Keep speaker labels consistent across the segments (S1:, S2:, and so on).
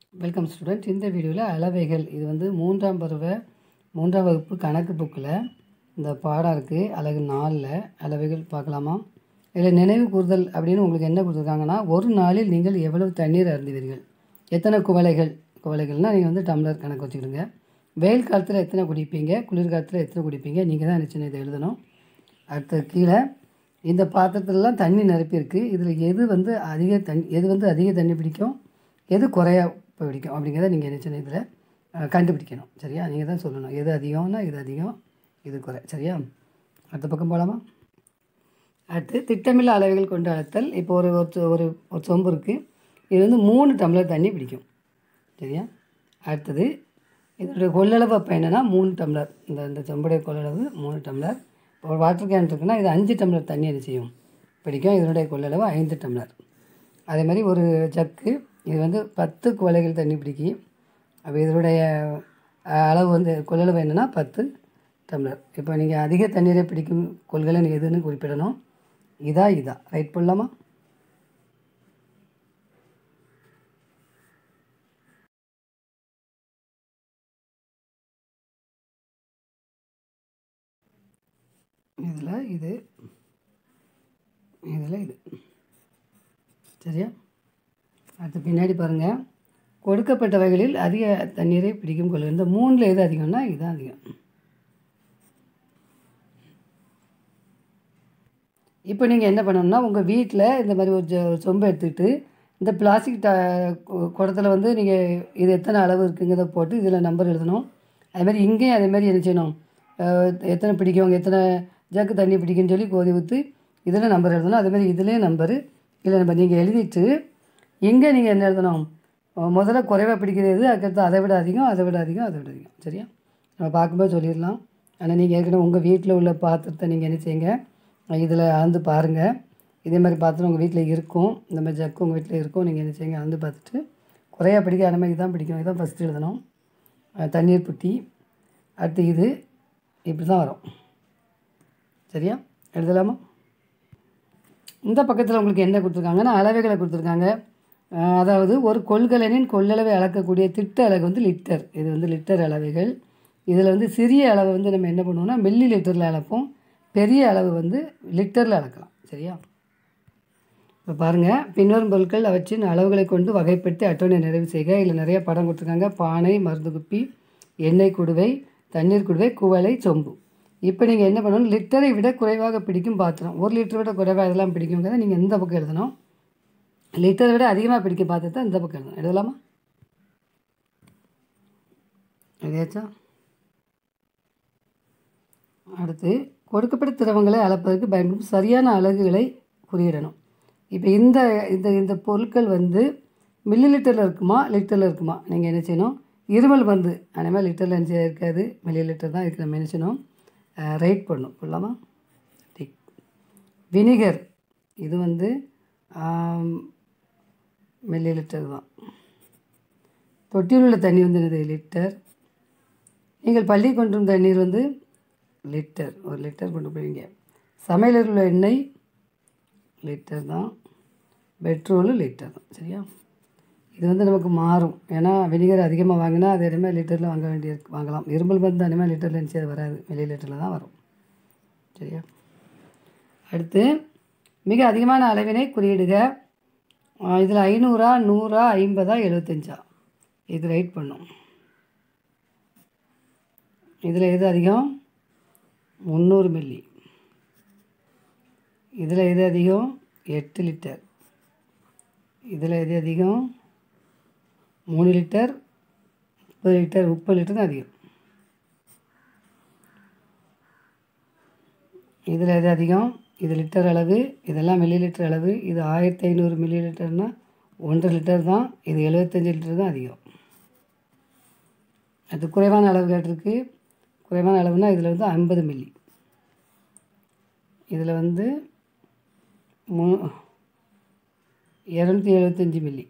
S1: welcome student இந்த வீடியோவில் அளவைகள் இது வந்து மூன்றாம் பருவ மூன்றாம் வகுப்பு கணக்கு புக்கில் இந்த பாடம் இருக்குது அழகு நாலில் அளவைகள் பார்க்கலாமா இதில் நினைவு கூறுதல் அப்படின்னு உங்களுக்கு என்ன கொடுத்துருக்காங்கன்னா ஒரு நாளில் நீங்கள் எவ்வளவு தண்ணீர் அருந்துவீர்கள் எத்தனை குவளைகள் குவளைகள்னால் நீங்கள் வந்து டம்ளர் கணக்கு வச்சுக்கிடுங்க வெயில் காலத்தில் எத்தனை குடிப்பீங்க குளிர் காலத்தில் எத்தனை குடிப்பீங்க நீங்கள் தான் நினச்சி இதை எழுதணும் அடுத்து கீழே இந்த பாத்திரத்துலலாம் தண்ணி நிரப்பியிருக்கு இதில் எது வந்து அதிக தண்ணி எது வந்து அதிக தண்ணி பிடிக்கும் எது குறையா பிடிக்கும் அப்படிங்கிறத நீங்கள் என்ன செய்யணும் இதில் அஹ், கண்டுபிடிக்கணும் சரியா நீங்கள் தான் சொல்லணும் எது அதிகம்னா இது அதிகம் இது குறை சரியா அடுத்த பக்கம் போகலாமா அடுத்து திட்டமில்ல அளவுகள் கொண்டு அளத்தல் இப்போ ஒரு ஒரு சொ- ஒரு ஒரு சொம்பு இருக்குது இது வந்து மூணு டம்ளர் தண்ணி பிடிக்கும் சரியா அடுத்தது இதனுடைய கொள்ளளவு அப்போ என்னென்னா மூணு டம்ளர் இந்த இந்த சொம்புடைய கொள்ளளவு மூணு டம்ளர் இப்போ ஒரு வாட்டர் கேன் இருக்குன்னா இது அஞ்சு டம்ளர் தண்ணி என்ன செய்யும் பிடிக்கும் இதனுடைய கொள்ளளவு ஐந்து டம்ளர் அதே மாதிரி ஒரு ஜக்கு இது வந்து பத்து குவளைகள் தண்ணி பிடிக்கும் அப்போ இதனுடைய அஹ், அளவு வந்து கொள்ளளவு என்னென்னா பத்து டம்ளர் இப்போ நீங்கள் அதிக தண்ணீரை பிடிக்கும் கொள்கலன் எதுன்னு குறிப்பிடணும் இதா இதா ரைட் பண்ணலாமா இதில் இது இதில் இது சரியா அடுத்து பின்னாடி பாருங்கள் கொடுக்கப்பட்டவைகளில் அதிக தண்ணீரை பிடிக்கும் கொள்ளும் இந்த மூணில் எது அதிகம்னா இதுதான் அதிகம் இப்போ நீங்கள் என்ன பண்ணணும்னா உங்கள் வீட்டில் இந்த மாதிரி ஒரு ஜ- ஒரு சொம்பை எடுத்துக்கிட்டு இந்த பிளாஸ்டிக் ட கு- குடத்துல வந்து நீங்கள் இது எத்தனை அளவு இருக்குங்கிறத போட்டு இதில் நம்பர் எழுதணும் அதே மாதிரி இங்கேயும் அதே மாதிரி என்ன செய்யணும் அஹ் எத்தனை பிடிக்கும் எத்தனை ஜக்கு தண்ணி பிடிக்கும்னு சொல்லி கோதி ஊற்றி இதில் நம்பர் எழுதணும் அதே மாதிரி இதுலேயும் நம்பரு இதில் நம்பர் நீங்கள் எழுதிட்டு இங்கே நீங்கள் என்ன எழுதணும் அஹ் முதல்ல குறைவாக பிடிக்கிறது அதுக்கடுத்து அதை விட அதிகம் அதை விட அதிகம் அதை விட அதிகம் சரியா நம்ம பார்க்கும்போது சொல்லிடலாம் ஆனால் நீங்கள் ஏற்கனவே உங்கள் வீட்டில் உள்ள பாத்திரத்தை நீங்கள் என்ன செய்யுங்க இதில் அளந்து பாருங்கள் இதே மாதிரி பாத்திரம் உங்கள் வீட்டில் இருக்கும் இந்த மாதிரி ஜக்கு உங்கள் வீட்டில் இருக்கும் நீங்கள் என்ன செய்யுங்க அளந்து பார்த்துட்டு குறையா பிடிக்க அந்த மாதிரி இதான் பிடிக்கும் இதான் ஃபஸ்ட்டு எழுதணும் அஹ் தண்ணீர் புட்டி அடுத்து இது இப்படி தான் வரும் சரியா எழுதலாமா இந்த பக்கத்தில் உங்களுக்கு என்ன கொடுத்துருக்காங்கன்னா அளவைகளை கொடுத்துருக்காங்க அஹ் அதாவது ஒரு கொள்கலனின் கொள்ளளவை அளக்கக்கூடிய திட்ட அலகு வந்து லிட்டர் இது வந்து லிட்டர் அளவைகள் இதில் வந்து சிறிய அளவை வந்து நம்ம என்ன பண்ணுவோம்னா மில்லி லிட்டரில் அளப்போம் பெரிய அளவு வந்து லிட்டரில் அளக்கலாம் சரியா இப்போ பாருங்கள் பின்வரும் பொருட்கள் அவற்றின் அளவுகளை கொண்டு வகைப்படுத்தி அட்டவணை நிறைவு செய்க இதில் நிறைய படம் கொடுத்துருக்காங்க பானை மருந்து குப்பி எண்ணெய் குடுவை தண்ணீர் குடுவை குவளை சொம்பு இப்போ நீங்கள் என்ன பண்ணணும் லிட்டரை விட குறைவாக பிடிக்கும் பாத்திரம் ஒரு லிட்டரை விட குறைவாக இதெல்லாம் பிடிக்குங்கிறத நீங்கள் இந்த பக்கம் எழுதணும் லிட்டரை விட அதிகமாக பிடிக்கும் பாத்திரத்தை இந்த பக்கம் எழுதணும் எழுதலாமா எழுதியாச்சா அடுத்து கொடுக்கப்பட்ட திரவங்களை அளப்பதற்கு பயன்படும் சரியான அலகுகளை குறியிடணும் இப்போ இந்த இந்த இந்த பொருட்கள் வந்து மில்லி லிட்டரில் இருக்குமா லிட்டரில் இருக்குமா நீங்கள் என்ன செய்யணும் இருமல் வந்து அதேமாதிரி லிட்டரில் என்ன செய்ய இருக்காது மில்லி லிட்டர் தான் இதுக்கு நம்ம என்ன செய்யணும் ரைட் பண்ணணும் கொள்ளாமா டிக் வினிகர் இது வந்து மில்லி லிட்டர் தான் தொட்டியில் உள்ள தண்ணி வந்து என்னது லிட்டர் நீங்கள் பள்ளி கொண்டு வரும் தண்ணீர் வந்து லிட்டர் ஒரு லிட்டர் கொண்டு போவீங்க சமையலில் உள்ள எண்ணெய் லிட்டர் தான் பெட்ரோலு லிட்டர் தான் சரியா இது வந்து நமக்கு மாறும் ஏன்னா வினிகர் அதிகமாக வாங்கினா அது இனிமேல் லிட்டரில் வாங்க வேண்டிய வாங்கலாம் இருமல் வந்து இனிமேல் லிட்டரில் நினச்சி அது வராது வெளி லிட்டரில் தான் வரும் சரியா அடுத்து மிக அதிகமான அளவினை குறியிடுக இதில் ஐநூறா நூறா ஐம்பதா எழுபத்தஞ்சா இது ரைட் பண்ணும் இதில் எது அதிகம் முந்நூறு மில்லி இதில் எது அதிகம் எட்டு லிட்டர் இதில் எது அதிகம் மூணு லிட்டர் முப்பது லிட்டர் முப்பது லிட்டர் தான் அதிகம் இதில் எது அதிகம் இது லிட்டர் அளவு இதெல்லாம் மில்லி லிட்டர் அளவு இது ஆயிரத்தி ஐநூறு மில்லி லிட்டர்னால் ஒன்றரை லிட்டர் தான் இது எழுபத்தஞ்சி லிட்டர் தான் அதிகம் அது குறைவான அளவு கேட்டிருக்கு குறைவான அளவுனா இதில் வந்து ஐம்பது மில்லி இதில் வந்து மூ இரநூத்தி எழுபத்தஞ்சி மில்லி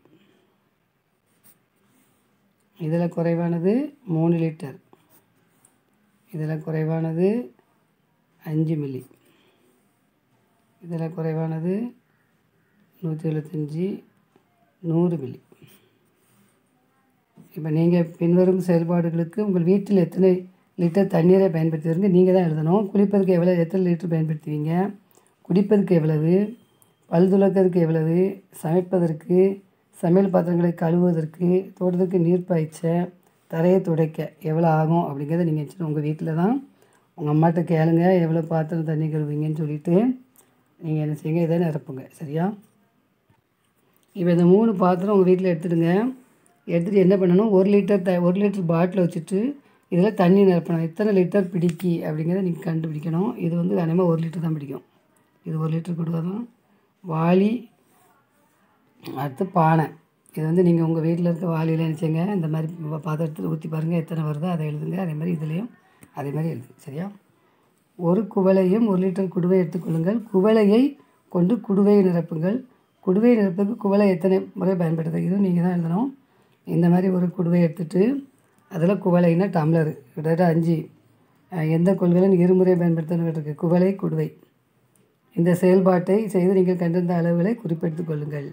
S1: இதில் குறைவானது மூணு லிட்டர் இதில் குறைவானது அஞ்சு மில்லி இதில் குறைவானது நூற்றி எழுபத்தஞ்சி நூறு மில்லி இப்போ நீங்கள் பின்வரும் செயல்பாடுகளுக்கு உங்கள் வீட்டில் எத்தனை லிட்டர் தண்ணீரை பயன்படுத்துவீங்க நீங்கள் தான் எழுதணும் குளிப்பதற்கு எவ்வளோ எத்தனை லிட்டர் பயன்படுத்துவீங்க குடிப்பதற்கு எவ்வளவு பல் துலக்கிறதுக்கு எவ்வளவு சமைப்பதற்கு சமையல் பாத்திரங்களை கழுவுவதற்கு தோட்டத்துக்கு நீர் பாய்ச்ச தரையை துடைக்க எவ்வளோ ஆகும் அப்படிங்கிறத நீங்கள் வச்சுட்டு உங்கள் வீட்டில் தான் உங்கள் அம்மாட்ட கேளுங்க எவ்வளோ பாத்திரம் தண்ணி கழுவுவீங்கன்னு சொல்லிவிட்டு நீங்கள் என்ன செய்யுங்க இதை நிரப்புங்க சரியா இப்போ இந்த மூணு பாத்திரம் உங்கள் வீட்டில் எடுத்துடுங்க எடுத்துகிட்டு என்ன பண்ணணும் ஒரு லிட்டர் த ஒரு லிட்டர் பாட்டில் வச்சுட்டு இதில் தண்ணி நிரப்பணும் எத்தனை லிட்டர் பிடிக்கி அப்படிங்கிறத நீங்கள் கண்டுபிடிக்கணும் இது வந்து அநேகமாக ஒரு லிட்டர் தான் பிடிக்கும் இது ஒரு லிட்டர் கொடுக்காதான் வாளி அடுத்து பானை இது வந்து நீங்கள் உங்கள் வீட்டில் இருக்க வாளியில் நினச்சிங்க இந்த மாதிரி பா- பாத்திரத்தில் ஊற்றி பாருங்கள் எத்தனை வருதோ அதை எழுதுங்க அதே மாதிரி இதுலேயும் அதே மாதிரி எழுது சரியா ஒரு குவளையும் ஒரு லிட்டர் குடுவை எடுத்துக்கொள்ளுங்கள் குவளையை கொண்டு குடுவையை நிரப்புங்கள் குடுவையை நிரப்புறதுக்கு குவளை எத்தனை முறை பயன்படுத்துது இதுவும் நீங்கள் தான் எழுதணும் இந்த மாதிரி ஒரு குடுவை எடுத்துட்டு அதில் குவளைன்னா டம்ளர் கிட்டத்தட்ட அஞ்சு அஹ், எந்த கொள்கையிலும் இருமுறை பயன்படுத்தணும் இருக்கு குவளை குடுவை இந்த செயல்பாட்டை செய்து நீங்கள் கண்டிருந்த அளவுகளை குறிப்பெடுத்துக் கொள்ளுங்கள்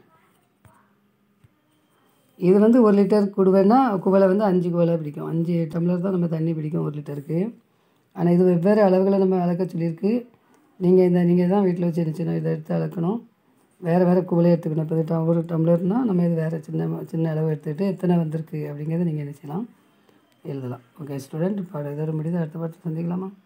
S1: இது வந்து ஒரு லிட்டர் குடுவைன்னா குவளை வந்து அஞ்சு குவளை பிடிக்கும் அஞ்சு டம்ளர் தான் நம்ம தண்ணி பிடிக்கும் ஒரு லிட்டருக்கு ஆனால் இது வெவ்வேறு அளவுகளை நம்ம அளக்க சொல்லியிருக்கு நீங்கள் இந்த நீங்கள் தான் வீட்டில் வச்சு இருந்துச்சுன்னா இதை எடுத்து அளக்கணும் வேறு வேறு குவளை எடுத்துக்கணும் இப்போ இது ட- ஒரு டம்ளர்னால் நம்ம இது வேறு சின்ன சின்ன அளவு எடுத்துக்கிட்டு எத்தனை வந்திருக்கு அப்படிங்கிறத நீங்கள் என்ன செய்யலாம் எழுதலாம் ஓகே ஸ்டூடெண்ட் பாடம் இதோட முடியுது அடுத்த பாட்டு சந்திக்கலாமா